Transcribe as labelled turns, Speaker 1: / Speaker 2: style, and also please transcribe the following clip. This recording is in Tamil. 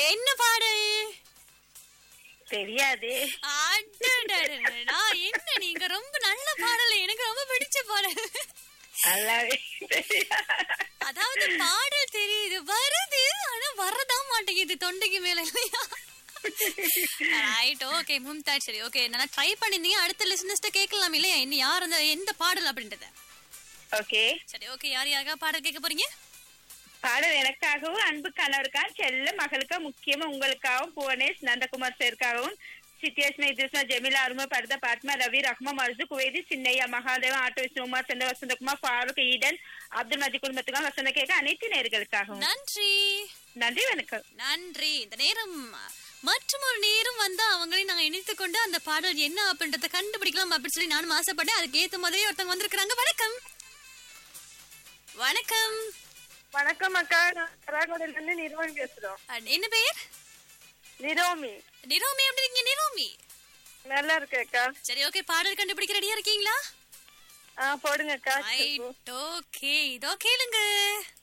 Speaker 1: என்ன பாடல்
Speaker 2: தெரியாது
Speaker 1: அடடடடடா, என்ன நீங்க ரொம்ப நல்ல பாடல் எனக்கு ரொம்ப பிடிச்ச பாடல்
Speaker 2: நல்லாவே தெரியாது.
Speaker 1: அதாவது பாடல் தெரியுது வருது ஆனா வரதா மாட்டேங்குது தொண்டைக்கு மேல இல்லையா ரைட் ஓகே மும்தாஜ் சரி ஓகே நல்லா ட்ரை பண்ணிருந்தீங்க அடுத்த லிசனஸ்ட கேட்கலாம் இல்லையா இன்னும் யார் அந்த எந்த பாடல் அப்படின்றத
Speaker 2: ஓகே
Speaker 1: சரி ஓகே யார் யாருக்கா பாடல் கேட்க போறீங்க
Speaker 2: பாடல் எனக்காகவும் அன்பு கணவருக்கா செல்ல மகளுக்கா முக்கியமா உங்களுக்காகவும் புவனேஷ் நந்தகுமார் சேர்க்காகவும் சித்தியஸ்மா இதுஸ்மா ஜெமிலா அருமை பரத பாத்மா ரவி ரஹ்மா மர்சு குவேதி சின்னையா மகாதேவன் ஆட்டோ விஷ்ணுகுமார் சந்திர வசந்தகுமார் ஃபாரூக் ஈடன் அப்துல் மஜி குடும்பத்துக்கும் வசந்த கேட்க அனைத்து நேர்களுக்காகவும்
Speaker 1: நன்றி
Speaker 2: நன்றி வணக்கம்
Speaker 1: நன்றி இந்த நேரம் மற்றும் ஒரு நேரம் வந்தா அவங்களையும் நாங்க இணைத்துக் கொண்டு அந்த பாடல் என்ன அப்படின்றத கண்டுபிடிக்கலாம் அப்படின்னு சொல்லி நானும் ஆசைப்பட்டேன் அதுக்கு ஏத்த மாதிரி ஒருத்தவங்க வந்திருக்காங்க வணக்கம் வணக்கம்
Speaker 3: வணக்கம் அக்கா நான் கராகோடில இருந்து நிரோமி பேசுறோம்
Speaker 1: அஹ், என்ன பெயர்
Speaker 3: நிரோமி
Speaker 1: நிரோமி எப்படி இருக்கீங்க நிரோமி
Speaker 3: நல்லா இருக்கு அக்கா
Speaker 1: சரி ஓகே பாடல் கண்டுபிடிக்க ரெடியா இருக்கீங்களா
Speaker 3: ஆ போடுங்க அக்கா
Speaker 1: ரைட் ஓகே இதோ கேளுங்க